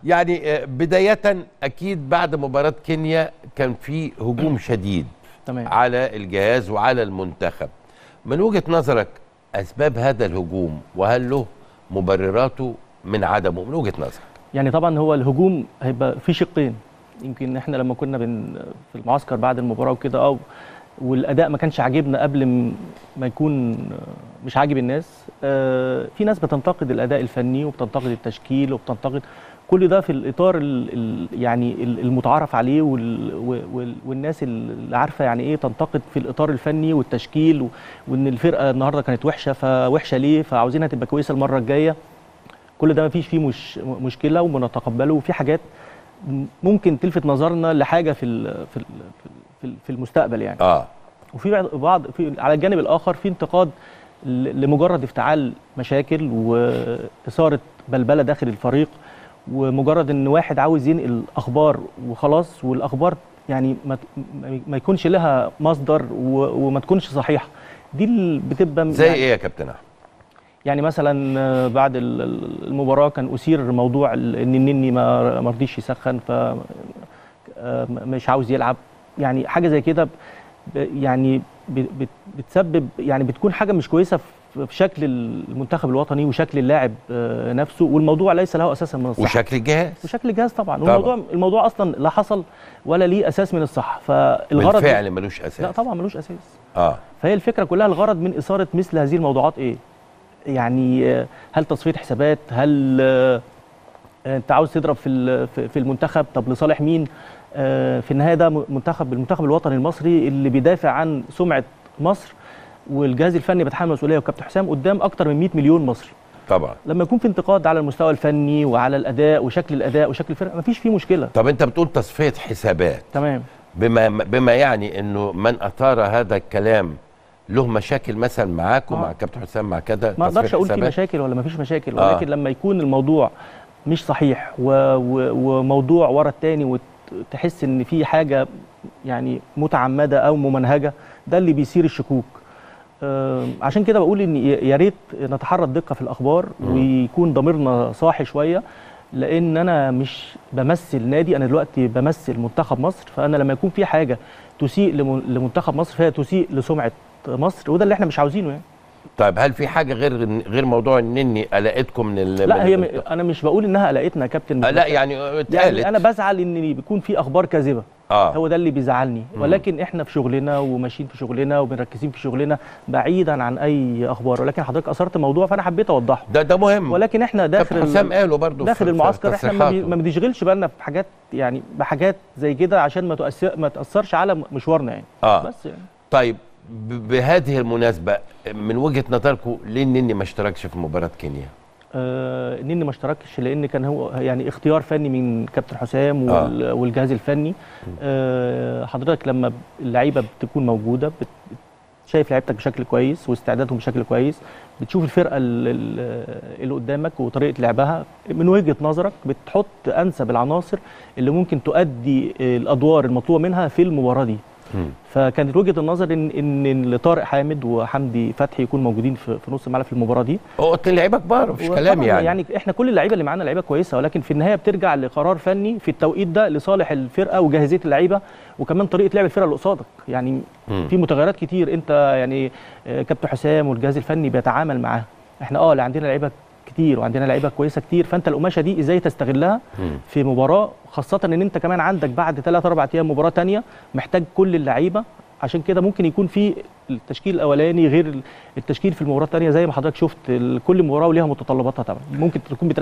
يعني آه، بدايه اكيد بعد مباراه كينيا كان في هجوم شديد تمام على الجهاز وعلى المنتخب من وجهه نظرك اسباب هذا الهجوم وهل له مبرراته من عدمه من وجهه نظرك يعني طبعا هو الهجوم هيبقى في شقين يمكن احنا لما كنا بن في المعسكر بعد المباراه وكده اه والاداء ما كانش عاجبنا قبل م- ما يكون مش عاجب الناس آه، في ناس بتنتقد الاداء الفني وبتنتقد التشكيل وبتنتقد كل ده في الاطار ال ال يعني ال- المتعارف عليه وال وال والناس اللي عارفه يعني ايه تنتقد في الاطار الفني والتشكيل و- وان الفرقه النهارده كانت وحشه فوحشه ليه فعاوزينها تبقى كويسه المره الجايه كل ده ما فيش فيه مش مشكله وبنتقبله وفي حاجات ممكن تلفت نظرنا لحاجه في ال- في ال- في ال- في المستقبل يعني اه وفي بعض- بعض في على الجانب الاخر في انتقاد ل- لمجرد افتعال مشاكل واثاره بلبله داخل الفريق ومجرد ان واحد عاوز ينقل اخبار وخلاص والاخبار يعني ما ت- ما يكونش لها مصدر و- وما تكونش صحيحه دي اللي بتبقى زي يعني ايه يا كابتن احمد يعني مثلا آه، بعد ال- ال- المباراه كان اثير موضوع ال- ان النني ما ما رضيش يسخن ف آه، مش عاوز يلعب يعني حاجه زي كده ب- يعني ب- بت- بتسبب يعني بتكون حاجه مش كويسه في في شكل المنتخب الوطني وشكل اللاعب آه، نفسه والموضوع ليس له اساسا من الصحه وشكل الجهاز وشكل الجهاز طبعا طبعاً. والموضوع الموضوع اصلا لا حصل ولا ليه اساس من الصحه فالغرض بالفعل ملوش اساس لا طبعا ملوش اساس اه فهي الفكره كلها الغرض من اثاره مثل هذه الموضوعات ايه؟ يعني آه، هل تصفيه حسابات؟ هل آه، انت عاوز تضرب في ال- في في المنتخب طب لصالح مين؟ آه، في النهايه ده م- منتخب المنتخب الوطني المصري اللي بيدافع عن سمعه مصر والجهاز الفني بيتحمل المسؤوليه وكابتن حسام قدام اكتر من 100 مليون مصري طبعا لما يكون في انتقاد على المستوى الفني وعلى الاداء وشكل الاداء وشكل الفرقه مفيش فيه مشكله طب انت بتقول تصفيه حسابات تمام بما بما يعني انه من اثار هذا الكلام له مشاكل مثلا معاك ومع آه. كابتن حسام مع كده ما اقدرش تصفية اقول في حسابات؟ مشاكل ولا ما فيش مشاكل آه. ولكن لما يكون الموضوع مش صحيح و... و... وموضوع ورا التاني وتحس ان في حاجه يعني متعمده او ممنهجه ده اللي بيثير الشكوك آم، عشان كده بقول ان ي- يا ريت نتحرى الدقه في الاخبار ويكون ضميرنا صاحي شويه لان انا مش بمثل نادي انا دلوقتي بمثل منتخب مصر فانا لما يكون في حاجه تسيء لم- لمنتخب مصر فهي تسيء لسمعه مصر وده اللي احنا مش عاوزينه يعني طيب هل في حاجه غير غير موضوع النني قلقتكم من ال لا من هي م... ال- انا مش بقول انها قلقتنا يا كابتن آه لا يعني اتقالت يعني انا بزعل ان بيكون في اخبار كاذبه اه هو ده اللي بيزعلني مم. ولكن احنا في شغلنا وماشيين في شغلنا وبنركزين في شغلنا بعيدا عن اي اخبار ولكن حضرتك اثرت موضوع فانا حبيت اوضحه ده ده مهم ولكن احنا داخل كابتن حسام قاله برضه داخل في- في المعسكر احنا ما, بي... تصريحاته. ما بنشغلش بالنا في حاجات يعني بحاجات زي كده عشان ما تؤثر ما تاثرش على مشوارنا يعني اه بس يعني طيب ب- بهذه المناسبه من وجهه نظركم ليه النني ما اشتركش في مباراه كينيا؟ آه النني ما اشتركش لان كان هو يعني اختيار فني من كابتن حسام آه. وال- والجهاز الفني آه حضرتك لما اللعيبه بتكون موجوده بت شايف لعيبتك بشكل كويس واستعدادهم بشكل كويس بتشوف الفرقه ال- ال- اللي قدامك وطريقه لعبها من وجهه نظرك بتحط انسب العناصر اللي ممكن تؤدي الادوار المطلوبه منها في المباراه دي مم. فكانت وجهه النظر ان ان إن طارق حامد وحمدي فتحي يكونوا موجودين في في نص الملعب في المباراه دي هو اتنين لعيبه كبار مفيش كلام وطبعاً يعني, يعني احنا كل اللعيبه اللي معانا لعيبه كويسه ولكن في النهايه بترجع لقرار فني في التوقيت ده لصالح الفرقه وجاهزيه اللعيبه وكمان طريقه لعب الفرقه اللي قصادك يعني مم. في متغيرات كتير انت يعني آه، كابتن حسام والجهاز الفني بيتعامل معاها احنا اه اللي عندنا لعيبه كتير وعندنا لعيبه كويسه كتير فانت القماشه دي ازاي تستغلها مم. في مباراه خاصه ان انت كمان عندك بعد 3 4 ايام مباراه تانية محتاج كل اللعيبه عشان كده ممكن يكون في التشكيل الاولاني غير التشكيل في المباراه الثانيه زي ما حضرتك شفت ال- كل مباراه وليها متطلباتها طبعا ممكن تكون